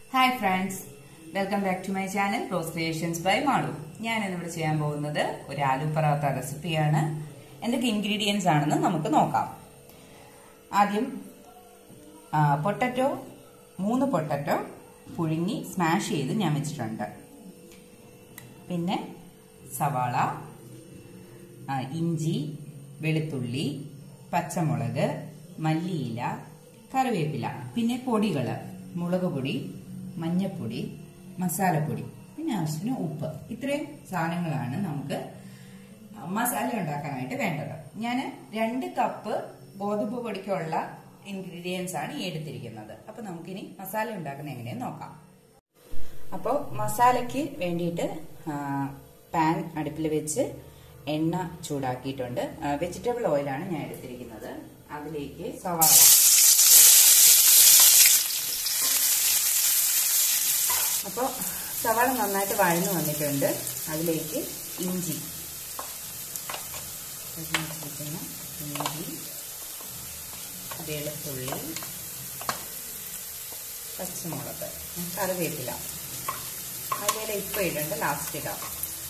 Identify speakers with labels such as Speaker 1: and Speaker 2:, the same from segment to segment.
Speaker 1: hi friends welcome back to my channel rose creations by Malu ഞാൻ ഇന്നിവിടെ ചെയ്യാൻ പോകുന്നത് ഒരു ആലു പറാത്ത റെസിപ്പിയാണ് എന്തൊക്കെ ഇൻഗ്രീഡിയൻസ് ആണെന്ന് നമുക്ക് നോക്കാം ആദ്യം പൊട്ടറ്റോ മൂന്ന് പൊട്ടറ്റോ പുഴുങ്ങി സ്മാഷ് ചെയ്ത് ഞാൻ വെച്ചിട്ടുണ്ട് പിന്നെ സവാള ആ, ഇഞ്ചി വെളുത്തുള്ളി പച്ചമുളക് മല്ലിയില കറിവേപ്പില പിന്നെ പൊടികൾ മുളക് പൊടി മഞ്ഞപ്പൊടി മസാലപ്പൊടി പിന്നെ ആവശ്യത്തിന് ഉപ്പ് ഇത്രയും സാധനങ്ങളാണ് നമുക്ക് മസാല ഉണ്ടാക്കാനായിട്ട് വേണ്ടത് ഞാൻ രണ്ട് കപ്പ് ഗോതമ്പ് പൊടിക്കുള്ള ഇൻഗ്രീഡിയൻസ് ആണ് ഈ എടുത്തിരിക്കുന്നത് അപ്പൊ നമുക്കിനി മസാല ഉണ്ടാക്കുന്നത് എങ്ങനെയെന്ന് നോക്കാം അപ്പോൾ മസാലയ്ക്ക് വേണ്ടിയിട്ട് പാൻ അടുപ്പിൽ വെച്ച് എണ്ണ ചൂടാക്കിയിട്ടുണ്ട് വെജിറ്റബിൾ ഓയിലാണ് ഞാൻ എടുത്തിരിക്കുന്നത് അതിലേക്ക് സവാള അപ്പോൾ സവാള നന്നായിട്ട് വഴന്നു വന്നിട്ടുണ്ട് അതിലേക്ക് ഇഞ്ചി വെച്ചിരിക്കുന്ന ഇഞ്ചി വെളുത്തുള്ളി പച്ചമുളക് കറിവേപ്പില അതിലെ ഇപ്പം ഇടണ്ട ലാസ്റ്റ് ഇടാം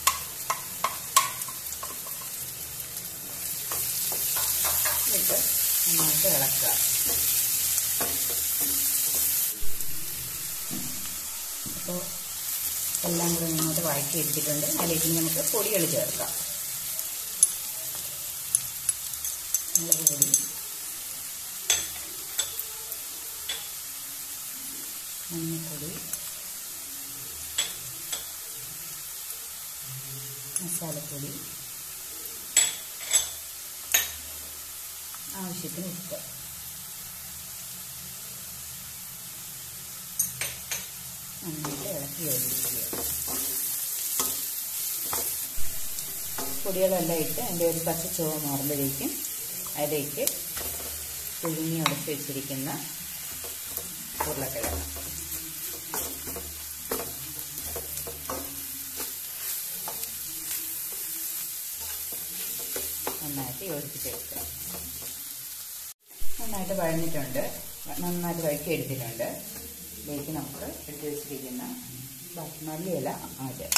Speaker 1: എന്നിട്ട് നന്നായിട്ട് ഇളക്കുക അപ്പോൾ എല്ലാം കൂടെ നന്നായിട്ട് വഴറ്റി എടുത്തിട്ടുണ്ട് അതിലേക്ക് നമുക്ക് പൊടികൾ ചേർക്കാം മുളക് പൊടി മഞ്ഞൾപ്പൊടി മസാലപ്പൊടി ആവശ്യത്തിന് ഉപ്പ് നന്നായിട്ട് ഇളക്കി യോജിപ്പിക്കുക പൊടികളെല്ലാം ഇട്ട് അതിൻ്റെ ഒരു പച്ച ചുവ മാറുമ്പോഴേക്കും അതിലേക്ക് പുഴുങ്ങി ഉടച്ച് വെച്ചിരിക്കുന്ന ഉരുളക്കിഴങ്ങ് നന്നായിട്ട് യോജിപ്പിച്ചെടുക്കുക നന്നായിട്ട് വഴഞ്ഞിട്ടുണ്ട് നന്നായിട്ട് വഴറ്റി എടുത്തിട്ടുണ്ട് ഇതിലേക്ക് നമുക്ക് എടുത്ത് വെച്ചിരിക്കുന്ന ബാക്കി മല്ലിയില ആദ്യം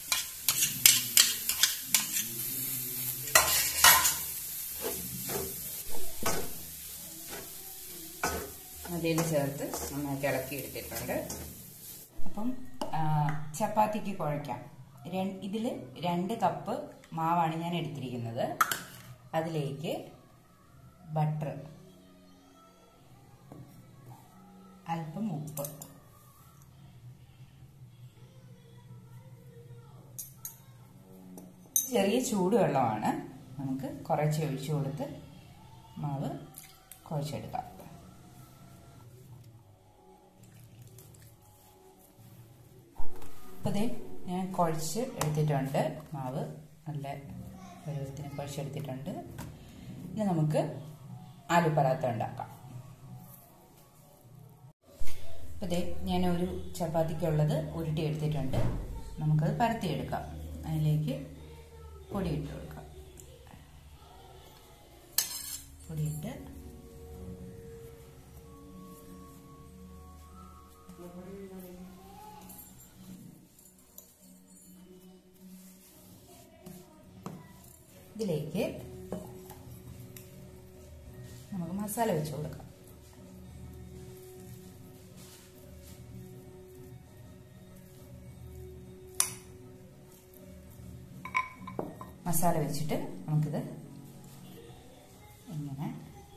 Speaker 1: മല്ലിയില ചേർത്ത് നന്നായിട്ട് ഇളക്കി എടുത്തിട്ടുണ്ട് അപ്പം ചപ്പാത്തിക്ക് കുഴയ്ക്കാം ഇതിൽ രണ്ട് കപ്പ് മാവാണ് ഞാൻ എടുത്തിരിക്കുന്നത് അതിലേക്ക് ബട്ടർ അല്പം ഉപ്പ് ചെറിയ ചൂടുവെള്ളമാണ് നമുക്ക് കുറച്ച് ഒഴിച്ചു കൊടുത്ത് മാവ് കുഴച്ചെടുക്കാം അപ്പോൾ ഞാൻ കുഴച്ച് എടുത്തിട്ടുണ്ട് മാവ് നല്ല പരുവത്തിന് കുഴച്ചെടുത്തിട്ടുണ്ട് ഇനി നമുക്ക് ആലു പറാത്ത ഉണ്ടാക്കാം അപ്പോൾ ഇതേ ഞാൻ ഒരു ചപ്പാത്തിക്കുള്ളത് ഉരുട്ടി എടുത്തിട്ടുണ്ട് നമുക്കത് പരത്തിയെടുക്കാം അതിലേക്ക് പൊടി ഇട്ട് കൊടുക്കാം പൊടിയിട്ട് ഇതിലേക്ക് നമുക്ക് മസാല വെച്ച് കൊടുക്കാം മസാല വെച്ചിട്ട് നമുക്കിത് ഇങ്ങനെ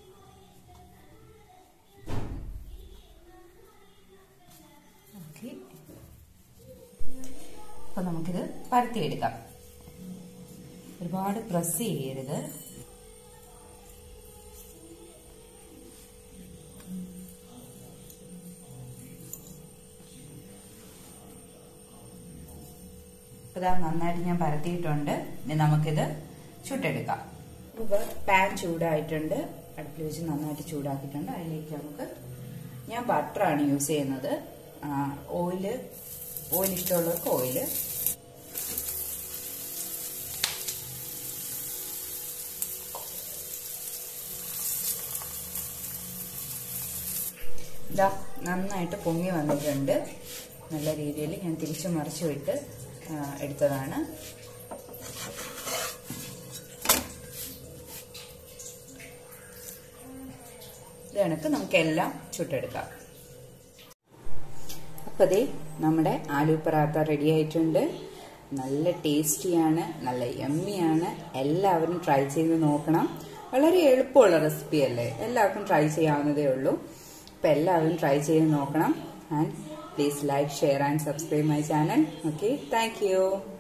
Speaker 1: ഓക്കെ അപ്പൊ നമുക്കിത് പരത്തിയെടുക്കാം ഒരുപാട് പ്രസ് ചെയ്യരുത് ഇതാ നന്നായിട്ട് ഞാൻ പരത്തിയിട്ടുണ്ട് ഇനി നമുക്കിത് ചുട്ടെടുക്കാം ഇപ്പോൾ പാൻ ചൂടായിട്ടുണ്ട് അടുപ്പിൽ വെച്ച് നന്നായിട്ട് ചൂടാക്കിയിട്ടുണ്ട് അതിലേക്ക് നമുക്ക് ഞാൻ ബട്ടറാണ് യൂസ് ചെയ്യുന്നത് ഓയില് ഓയിൽ ഇഷ്ടമുള്ളവർക്ക് ഓയില് ഇതാ നന്നായിട്ട് പൊങ്ങി വന്നിട്ടുണ്ട് നല്ല രീതിയിൽ ഞാൻ തിരിച്ചു മറിച്ചു വിട്ട് ആ, എടുത്തതാണ് ഇത് കണക്ക് നമുക്കെല്ലാം ചുട്ടെടുക്കാം അപ്പോൾ ദേ നമ്മുടെ ആലു പറാത്ത റെഡി ആയിട്ടുണ്ട് നല്ല ടേസ്റ്റിയാണ് നല്ല യമ്മിയാണ് എല്ലാവരും ട്രൈ ചെയ്ത് നോക്കണം വളരെ എളുപ്പമുള്ള റെസിപ്പി അല്ലേ എല്ലാവർക്കും ട്രൈ ചെയ്യാവുന്നതേ ഉള്ളൂ അപ്പോൾ എല്ലാവരും ട്രൈ ചെയ്ത് നോക്കണം and please like share and subscribe my channel okay thank